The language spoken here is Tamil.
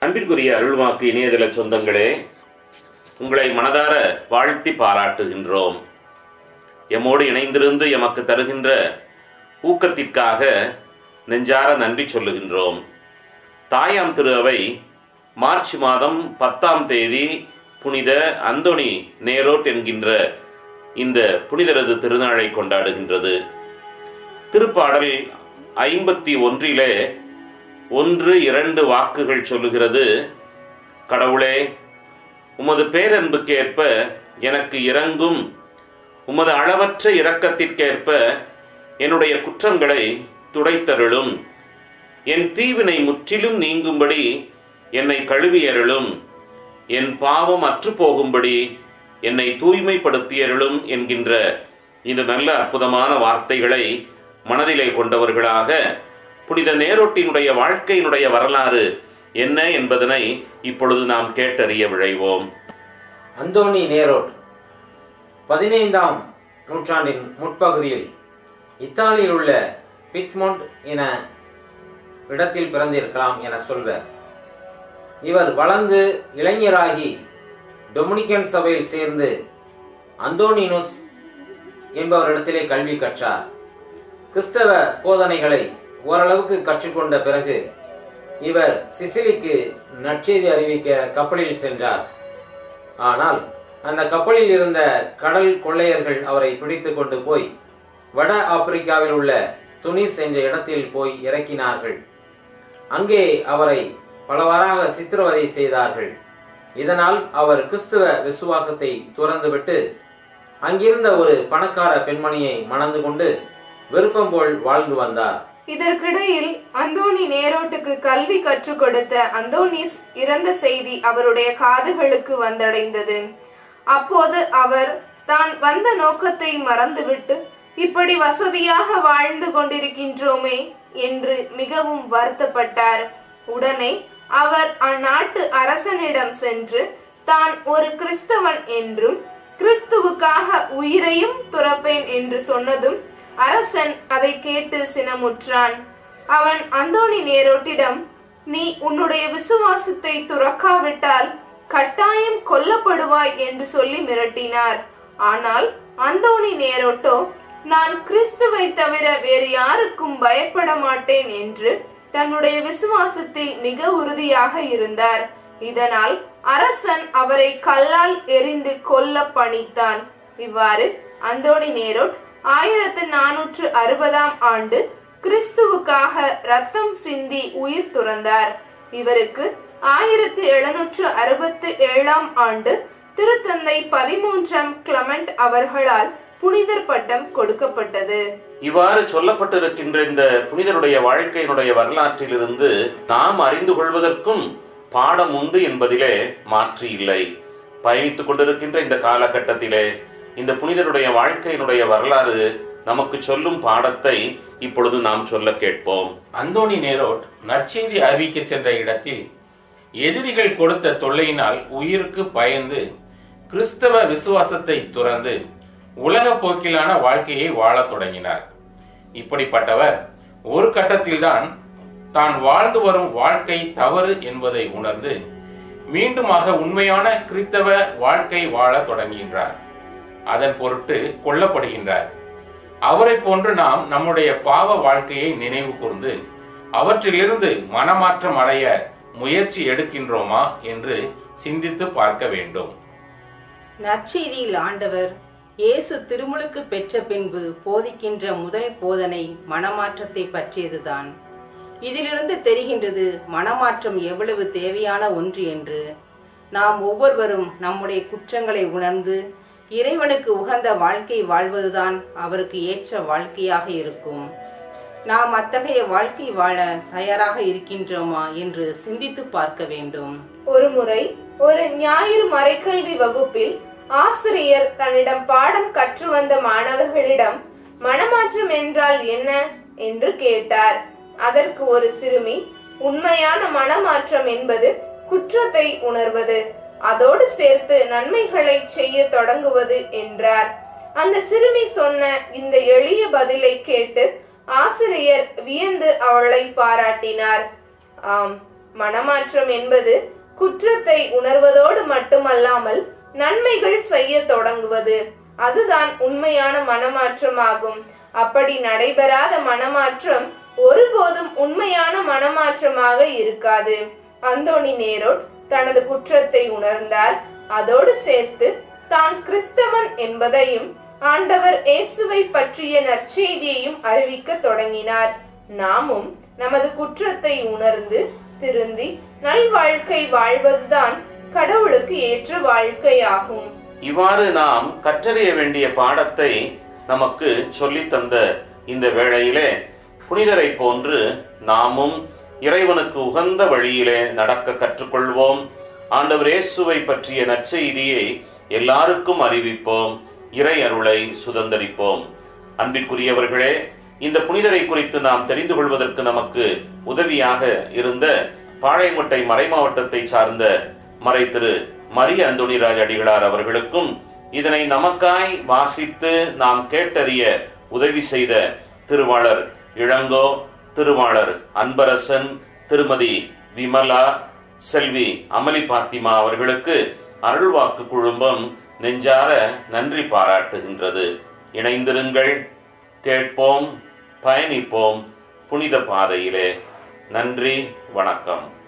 அன்பிற்குரிய அருள்வாக்கு இணையதள சொந்தங்களே உங்களை மனதார வாழ்த்தி பாராட்டுகின்றோம் எம்மோடு இணைந்திருந்து எமக்கு தருகின்ற ஊக்கத்திற்காக நெஞ்சார நன்றி சொல்லுகின்றோம் தாயாம் திரு அவை மார்ச் மாதம் பத்தாம் தேதி புனித அந்தோணி நேரோட் என்கின்ற இந்த புனிதரது திருநாளை கொண்டாடுகின்றது திருப்பாடல் ஐம்பத்தி ஒன்றிலே ஒன்று இரண்டு வாக்குகள் சொல்லுகிறது கடவுளே உமது பேரன்புக்கேற்ப எனக்கு இறங்கும் உமது அளவற்ற இரக்கத்திற்கேற்ப என்னுடைய குற்றங்களை துடைத்தருளும் என் தீவினை முற்றிலும் நீங்கும்படி என்னை கழுவியருளும் என் பாவம் அற்று போகும்படி என்னை தூய்மைப்படுத்தியருளும் என்கின்ற இந்த நல்ல அற்புதமான வார்த்தைகளை மனதிலே கொண்டவர்களாக புனித நேரோட்டினுடைய வாழ்க்கையினுடைய வரலாறு என்ன என்பதனை இப்பொழுது நாம் கேட்டறிய விழைவோம் அந்தோனி நேரோட் பதினைந்தாம் நூற்றாண்டின் முற்பகுதியில் இத்தாலியில் உள்ள பிட்மொண்ட் என இடத்தில் பிறந்திருக்கலாம் என சொல்வர் இவர் வளர்ந்து இளைஞராகி டொமினிக்கன் சபையில் சேர்ந்து அந்தோனினுஸ் என்பவரிடத்திலே கல்வி கற்றார் கிறிஸ்தவ போதனைகளை ஓரளவுக்கு கற்றுக்கொண்ட பிறகு இவர் சிசிலிக்கு நற்செய்தி அறிவிக்க கப்பலில் சென்றார் ஆனால் அந்த கப்பலில் இருந்த கடல் கொள்ளையர்கள் அவரை பிடித்து கொண்டு போய் வட ஆப்பிரிக்காவில் உள்ள துனிஸ் என்ற இடத்தில் போய் இறக்கினார்கள் அங்கே அவரை பலவாறாக சித்திரவதை செய்தார்கள் இதனால் அவர் கிறிஸ்துவ விசுவாசத்தை துறந்துவிட்டு அங்கிருந்த ஒரு பணக்கார பெண்மணியை மணந்து கொண்டு விருப்பம் போல் வாழ்ந்து வந்தார் இதற்கிடையில் அந்தோனி நேரோட்டுக்கு கல்வி கற்றுக் கொடுத்த அந்தோனிஸ் இறந்த செய்தி அவருடைய காதுகளுக்கு வந்தடைந்தது அப்போது அவர் தான் வந்த நோக்கத்தை மறந்துவிட்டு இப்படி வசதியாக வாழ்ந்து கொண்டிருக்கின்றோமே என்று மிகவும் வருத்தப்பட்டார் உடனே அவர் அந்நாட்டு அரசனிடம் சென்று தான் ஒரு கிறிஸ்தவன் என்றும் கிறிஸ்துவுக்காக உயிரையும் துறப்பேன் என்று சொன்னதும் அரசன் அதை கேட்டு சினமுற்றான் அவன் அந்தோணி நேரோட்டிடம் நீ உன்னுடைய விசுவாசத்தை துறக்காவிட்டால் கட்டாயம் கொல்லப்படுவாய் என்று சொல்லி மிரட்டினார் ஆனால் அந்தோணி நேரோட்டோ நான் கிறிஸ்துவை தவிர வேறு யாருக்கும் பயப்பட மாட்டேன் என்று தன்னுடைய விசுவாசத்தில் மிக உறுதியாக இருந்தார் இதனால் அரசன் அவரை கல்லால் எரிந்து கொல்ல பணித்தான் இவ்வாறு அந்தோணி நேரோட் ஆயிரத்து நானூற்று அறுபதாம் ஆண்டு கிறிஸ்துவுக்காக ரத்தம் சிந்தி உயிர் துறந்தார் இவருக்கு ஆயிரத்து எழுநூற்று அறுபத்து ஏழாம் ஆண்டு திருத்தந்தை பதிமூன்றாம் கிளமெண்ட் அவர்களால் புனிதர் பட்டம் கொடுக்கப்பட்டது இவ்வாறு சொல்லப்பட்டிருக்கின்ற இந்த புனிதருடைய வாழ்க்கையினுடைய வரலாற்றிலிருந்து நாம் அறிந்து கொள்வதற்கும் பாடம் உண்டு என்பதிலே மாற்று இல்லை பயணித்துக் கொண்டிருக்கின்ற இந்த காலகட்டத்திலே இந்த புனிதருடைய வாழ்க்கையினுடைய வரலாறு நமக்கு சொல்லும் பாடத்தை இப்பொழுது நாம் சொல்ல கேட்போம் அந்தோணி நேரோட் நற்செய்தி அறிவிக்க சென்ற இடத்தில் எதிரிகள் கொடுத்த தொல்லையினால் உயிருக்கு பயந்து கிறிஸ்தவ விசுவாசத்தை துறந்து உலக போக்கிலான வாழ்க்கையை வாழத் தொடங்கினார் இப்படிப்பட்டவர் ஒரு கட்டத்தில்தான் தான் வாழ்ந்து வரும் வாழ்க்கை தவறு என்பதை உணர்ந்து மீண்டுமாக உண்மையான கிறிஸ்தவ வாழ்க்கை வாழத் தொடங்குகின்றார் அதன் பொருட்டு கொல்லப்படுகின்றார் அவரை போன்று நாம் நம்முடைய பாவ வாழ்க்கையை நினைவு கூர்ந்து அவற்றிலிருந்து மனமாற்றம் அடைய முயற்சி எடுக்கின்றோமா என்று சிந்தித்து பார்க்க வேண்டும் நற்செய்தியில் ஆண்டவர் இயேசு திருமுழுக்கு பெற்ற பின்பு போதிக்கின்ற முதல் போதனை மனமாற்றத்தை பற்றியதுதான் இதிலிருந்து தெரிகின்றது மனமாற்றம் எவ்வளவு தேவையான ஒன்று என்று நாம் ஒவ்வொருவரும் நம்முடைய குற்றங்களை உணர்ந்து இறைவனுக்கு உகந்த வாழ்க்கை வாழ்வதுதான் அவருக்கு ஏற்ற வாழ்க்கையாக இருக்கும் நாம் அத்தகைய வாழ்க்கை வாழ தயாராக இருக்கின்றோமா என்று சிந்தித்து பார்க்க வேண்டும் ஒருமுறை ஒரு ஞாயிறு மறைக்கல்வி வகுப்பில் ஆசிரியர் தன்னிடம் பாடம் கற்று வந்த மாணவர்களிடம் மனமாற்றம் என்றால் என்ன என்று கேட்டார் அதற்கு ஒரு சிறுமி உண்மையான மனமாற்றம் என்பது குற்றத்தை உணர்வது அதோடு சேர்த்து நன்மைகளை செய்ய தொடங்குவது என்றார் அந்த சிறுமி சொன்ன இந்த எளிய பதிலை கேட்டு ஆசிரியர் வியந்து அவளை பாராட்டினார் ஆம் மனமாற்றம் என்பது குற்றத்தை உணர்வதோடு மட்டுமல்லாமல் நன்மைகள் செய்ய தொடங்குவது அதுதான் உண்மையான மனமாற்றமாகும் அப்படி நடைபெறாத மனமாற்றம் ஒருபோதும் உண்மையான மனமாற்றமாக இருக்காது அந்தோணி நேரோட் தனது குற்றத்தை உணர்ந்தார் அதோடு சேர்த்து தான் கிறிஸ்தவன் என்பதையும் ஆண்டவர் இயேசுவை பற்றிய நற்செய்தியையும் அறிவிக்க தொடங்கினார் நாமும் நமது குற்றத்தை உணர்ந்து திருந்தி நல்வாழ்க்கை வாழ்வதுதான் கடவுளுக்கு ஏற்ற வாழ்க்கையாகும் இவ்வாறு நாம் கற்றறிய வேண்டிய பாடத்தை நமக்கு சொல்லித் தந்த இந்த வேளையிலே புனிதரை போன்று நாமும் இறைவனுக்கு உகந்த வழியிலே நடக்க கற்றுக்கொள்வோம் ஆண்டவர் இயேசுவை பற்றிய நற்செய்தியை எல்லாருக்கும் அறிவிப்போம் இறை அருளை சுதந்தரிப்போம் அன்பிற்குரியவர்களே இந்த புனிதரை குறித்து நாம் தெரிந்து கொள்வதற்கு நமக்கு உதவியாக இருந்த பாளையங்கோட்டை மறைமாவட்டத்தை சார்ந்த மறை திரு மரிய அந்தோணிராஜ் அடிகளார் அவர்களுக்கும் இதனை நமக்காய் வாசித்து நாம் கேட்டறிய உதவி செய்த திருவாளர் இளங்கோ திருவாளர் அன்பரசன் திருமதி விமலா செல்வி அமளி பாத்திமா அவர்களுக்கு அருள்வாக்கு குழுமம் நெஞ்சார நன்றி பாராட்டுகின்றது இணைந்திருங்கள் கேட்போம் பயணிப்போம் புனித பாதையிலே நன்றி வணக்கம்